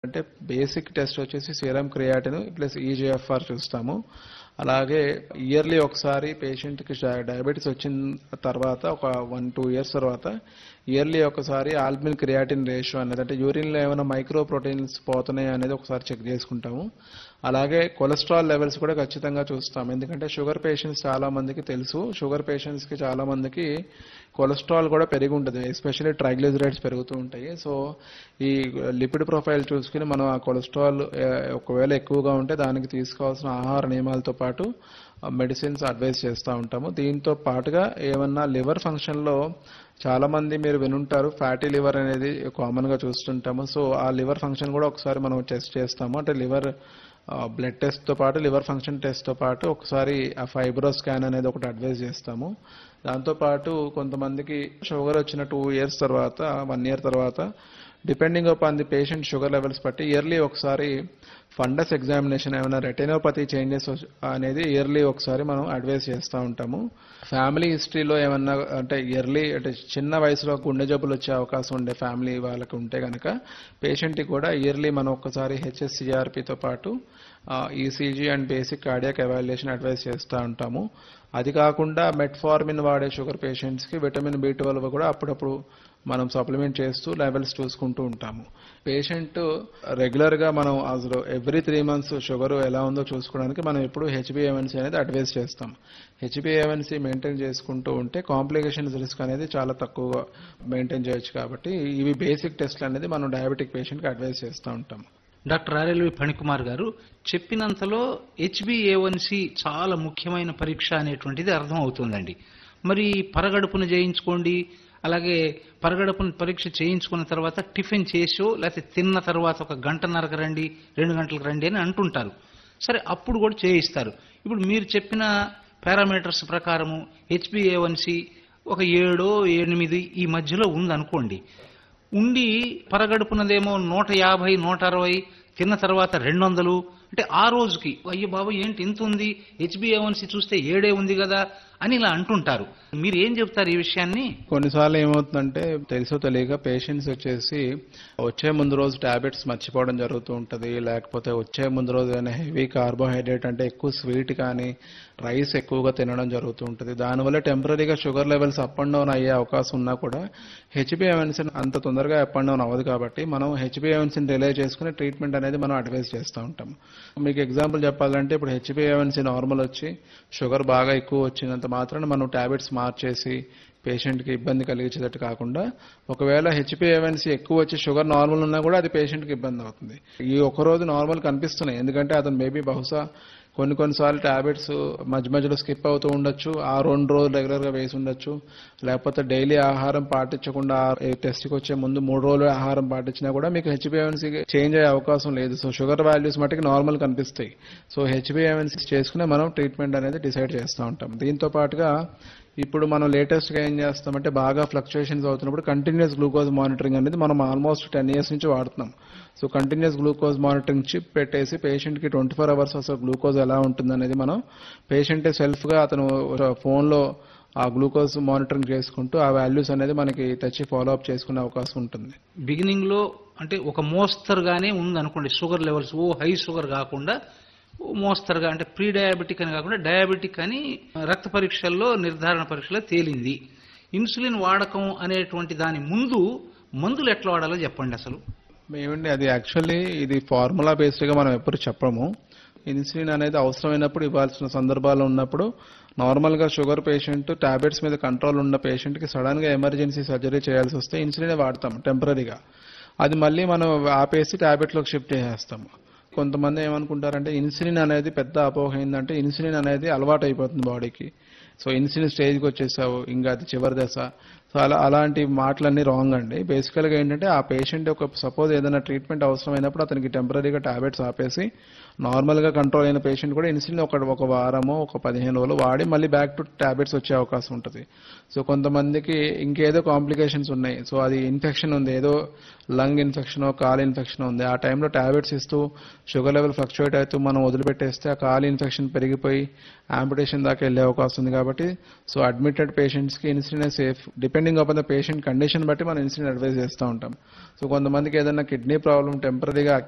అంటే basic test వచ్చేసి serum creatinine plus eGFR చూస్తాము అలాగే ఇయర్లీ ఒకసారి పేషెంట్కి డయాబెటీస్ వచ్చిన తర్వాత ఒక వన్ టూ ఇయర్స్ తర్వాత ఇయర్లీ ఒకసారి ఆల్బిన్ క్రియాటిన్ రేషియో అనేది అంటే యూరిన్లో ఏమైనా మైక్రో ప్రోటీన్స్ పోతున్నాయి అనేది ఒకసారి చెక్ చేసుకుంటాము అలాగే కొలెస్ట్రాల్ లెవెల్స్ కూడా ఖచ్చితంగా చూస్తాం ఎందుకంటే షుగర్ పేషెంట్స్ చాలా మందికి తెలుసు షుగర్ పేషెంట్స్కి చాలా మందికి కొలెస్ట్రాల్ కూడా పెరిగి ఉంటుంది ఎస్పెషల్లీ ట్రైగ్లిజరైడ్స్ పెరుగుతూ ఉంటాయి సో ఈ లిపిడ్ ప్రొఫైల్ చూసుకుని మనం ఆ కొలెస్ట్రాల్ ఆ, ఒకవేళ ఎక్కువగా ఉంటే దానికి తీసుకోవాల్సిన ఆహార నియమాలతో పాటు మెడిసిన్స్ అడ్వైస్ చేస్తూ ఉంటాము దీంతో పాటుగా ఏమన్నా లివర్ ఫంక్షన్లో చాలా మంది మీరు వినుంటారు ఫ్యాటీ లివర్ అనేది కామన్ గా చూస్తుంటాము సో ఆ లివర్ ఫంక్షన్ కూడా ఒకసారి మనం టెస్ట్ చేస్తాము అంటే లివర్ బ్లడ్ టెస్ట్ తో పాటు లివర్ ఫంక్షన్ టెస్ట్ తో పాటు ఒకసారి ఆ ఫైబ్రో స్కాన్ అనేది ఒకటి అడ్వైజ్ చేస్తాము దాంతో పాటు కొంతమందికి షుగర్ వచ్చిన టూ ఇయర్స్ తర్వాత వన్ ఇయర్ తర్వాత depending upon the patient sugar levels బట్టి ఇయర్లీ ఒకసారి ఫండస్ ఎగ్జామినేషన్ ఏమైనా రెటినోపతి చేంజెస్ అనేది ఇయర్లీ ఒకసారి మనం అడ్వైస్ చేస్తూ ఉంటాము ఫ్యామిలీ హిస్టరీలో ఏమన్నా అంటే ఇయర్లీ అంటే చిన్న వయసులో గుండె జబ్బులు వచ్చే అవకాశం ఉండే ఫ్యామిలీ వాళ్ళకి ఉంటే కనుక పేషెంట్కి కూడా ఇయర్లీ మనం ఒక్కసారి హెచ్ఎస్సిఆర్పితో పాటు ECG and basic cardiac evaluation advice చేస్తూ ఉంటాము అది కాకుండా మెట్ఫార్మిన్ వాడే షుగర్ పేషెంట్స్కి విటమిన్ బి ట్వెల్వ్ కూడా అప్పుడప్పుడు మనం సప్లిమెంట్ చేస్తూ లెవెల్స్ చూసుకుంటూ ఉంటాము పేషెంట్ రెగ్యులర్గా మనం అసలు ఎవ్రీ త్రీ మంత్స్ షుగర్ ఎలా ఉందో చూసుకోవడానికి మనం ఎప్పుడు హెచ్బిఏవన్సీ అనేది అడ్వైస్ చేస్తాం హెచ్బిఏవన్సీ మెయింటైన్ చేసుకుంటూ ఉంటే కాంప్లికేషన్స్ రిస్క్ అనేది చాలా తక్కువగా మెయింటైన్ చేయొచ్చు కాబట్టి ఇవి బేసిక్ టెస్ట్లు అనేది మనం డయాబెటిక్ పేషెంట్కి అడ్వైస్ చేస్తూ ఉంటాం డాక్టర్ ఆర్ఎల్వి ఫణికుమార్ గారు చెప్పినంతలో హెచ్బిఏవన్సి చాలా ముఖ్యమైన పరీక్ష అనేటువంటిది అర్థం అవుతుందండి మరి పరగడుపున చేయించుకోండి అలాగే పరగడుపున పరీక్ష చేయించుకున్న తర్వాత టిఫిన్ చేసో లేకపోతే తిన్న తర్వాత ఒక గంటన్నరకు రండి రెండు గంటలకు రండి అని అంటుంటారు సరే అప్పుడు కూడా చేయిస్తారు ఇప్పుడు మీరు చెప్పిన పారామీటర్స్ ప్రకారము హెచ్బిఏవన్సి ఒక ఏడో ఎనిమిది ఈ మధ్యలో ఉందనుకోండి ఉండి పరగడుపునదేమో నూట యాభై నూట అరవై తిన్న తర్వాత రెండు వందలు అంటే ఆ రోజుకి అయ్యో బాబు ఏంటి ఇంత ఉంది హెచ్బిఏవన్సి చూస్తే ఏడే ఉంది కదా అని ఇలా అంటుంటారు మీరు ఏం చెప్తారు ఈ విషయాన్ని కొన్నిసార్లు ఏమవుతుందంటే తెలుసో తెలియక పేషెంట్స్ వచ్చేసి వచ్చే ముందు రోజు టాబ్లెట్స్ మర్చిపోవడం జరుగుతూ ఉంటుంది లేకపోతే వచ్చే ముందు రోజు ఏమైనా హెవీ కార్బోహైడ్రేట్ అంటే ఎక్కువ స్వీట్ కానీ రైస్ ఎక్కువగా తినడం జరుగుతూ ఉంటుంది దానివల్ల టెంపరీగా sugar levels up and down అయ్యే అవకాశం ఉన్నా కూడా హెచ్బిఎవన్సీ అంత తొందరగా అప్ అండ్ డౌన్ అవ్వదు కాబట్టి మనం హెచ్బిఎవన్సీని రిలే చేసుకుని ట్రీట్మెంట్ అనేది మనం అడ్వైస్ చేస్తూ ఉంటాం మీకు ఎగ్జాంపుల్ చెప్పాలంటే ఇప్పుడు హెచ్బిఎవన్సీ నార్మల్ వచ్చి షుగర్ బాగా ఎక్కువ వచ్చినంత మాత్రాన మనం టాబ్లెట్స్ మార్చేసి పేషెంట్కి ఇబ్బంది కలిగించేటట్టు కాకుండా ఒకవేళ హెచ్పిఏవన్సీ ఎక్కువ వచ్చి షుగర్ నార్మల్ ఉన్నా కూడా అది పేషెంట్కి ఇబ్బంది అవుతుంది ఈ ఒక రోజు నార్మల్ కనిపిస్తున్నాయి ఎందుకంటే అతను మేబీ బహుశా కొన్ని కొన్నిసార్లు టాబ్లెట్స్ మధ్య మధ్యలో స్కిప్ అవుతూ ఉండొచ్చు ఆ రెండు రోజులు రెగ్యులర్గా వేసి ఉండొచ్చు లేకపోతే డైలీ ఆహారం పాటించకుండా టెస్ట్కి వచ్చే ముందు మూడు రోజులు ఆహారం పాటించినా కూడా మీకు హెచ్బిఎవన్సీ చేంజ్ అయ్యే అవకాశం లేదు సో షుగర్ వాల్యూస్ మటుకు నార్మల్ కనిపిస్తాయి సో హెచ్బిఎవన్సీ చేసుకునే మనం ట్రీట్మెంట్ అనేది డిసైడ్ చేస్తూ ఉంటాం దీంతో పాటుగా ఇప్పుడు మనం లేటెస్ట్ గా ఏం చేస్తామంటే బాగా ఫ్లక్చుయేషన్స్ అవుతున్నప్పుడు కంటిన్యూస్ గ్లూకోజ్ మానిటరింగ్ అనేది మనం ఆల్మోస్ట్ టెన్ ఇయర్స్ నుంచి వాడుతున్నాం so continuous glucose monitoring chip పెట్టేసి పేషెంట్ కి ట్వంటీ ఫోర్ అవర్స్ అసలు గ్లూకోజ్ ఎలా ఉంటుంది అనేది మనం పేషెంట్ సెల్ఫ్ గా అతను ఫోన్ లో ఆ గ్లూకోజ్ మానిటరింగ్ చేసుకుంటూ ఆ వాల్యూస్ అనేది మనకి తెచ్చి ఫాలో అప్ చేసుకునే అవకాశం ఉంటుంది బిగినింగ్ లో అంటే ఒక మోస్తరుగానే ఉంది అనుకోండి షుగర్ లెవెల్స్ ఓ హై షుగర్ కాకుండా ఓ మోస్తరుగా అంటే ప్రీ డయాబెటిక్ అని కాకుండా డయాబెటిక్ అని రక్త పరీక్షల్లో నిర్ధారణ పరీక్షలో తేలింది ఇన్సులిన్ వాడకం అనేటువంటి దాని ముందు మందులు ఎట్లా వాడాలో చెప్పండి అసలు ఏమండి అది యాక్చువల్లీ ఇది ఫార్ములా బేస్డ్ గా మనం ఎప్పుడు చెప్పము ఇన్సులిన్ అనేది అవసరమైనప్పుడు ఇవ్వాల్సిన సందర్భాలు ఉన్నప్పుడు నార్మల్ గా షుగర్ పేషెంట్ టాబ్లెట్స్ మీద కంట్రోల్ ఉన్న పేషెంట్ కి సడన్ గా ఎమర్జెన్సీ సర్జరీ చేయాల్సి వస్తే ఇన్సులిన్ వాడతాం టెంపరీగా అది మళ్ళీ మనం ఆపేసి టాబ్లెట్లోకి షిఫ్ట్ చేసేస్తాం కొంతమంది ఏమనుకుంటారంటే ఇన్సులిన్ అనేది పెద్ద అపోహ ఏంటంటే ఇన్సులిన్ అనేది అలవాటు అయిపోతుంది బాడీకి సో ఇన్సులిన్ స్టేజ్కి వచ్చేసావు ఇంకా అది చివరి దశ సో అలా అలాంటి మాటలన్నీ రాంగ్ అండి బేసికల్గా ఏంటంటే ఆ పేషెంట్ ఒక సపోజ్ ఏదైనా ట్రీట్మెంట్ అవసరమైనప్పుడు అతనికి టెంపరీగా టాబ్లెట్స్ ఆపేసి నార్మల్గా కంట్రోల్ అయిన పేషెంట్ కూడా ఇన్సులిన్ ఒక ఒక వారమో ఒక పదిహేను రోజులు వాడి మళ్ళీ బ్యాక్ టు టాబ్లెట్స్ వచ్చే అవకాశం ఉంటుంది సో కొంతమందికి ఇంకేదో కాంప్లికేషన్స్ ఉన్నాయి సో అది ఇన్ఫెక్షన్ ఉంది ఏదో లంగ్ ఇన్ఫెక్షన్ కాల్ ఇన్ఫెక్షన్ ఉంది ఆ టైంలో టాబ్లెట్స్ ఇస్తూ షుగర్ లెవెల్ ఫ్లక్చుయేట్ అవుతూ మనం వదిలిపెట్టేస్తే ఆ కాల్ ఇన్ఫెక్షన్ పెరిగిపోయి ఆంపిటేషన్ దాకా వెళ్ళే అవకాశం ఉంది కాబట్టి సో అడ్మిటెడ్ పేషెంట్స్కి insulin safe depending upon the patient condition బట్టి మనం ఇన్సులిన్ అడ్వైజ్ చేస్తూ ఉంటాం సో కొంతమందికి ఏదైనా కిడ్నీ ప్రాబ్లం టెంపరీగా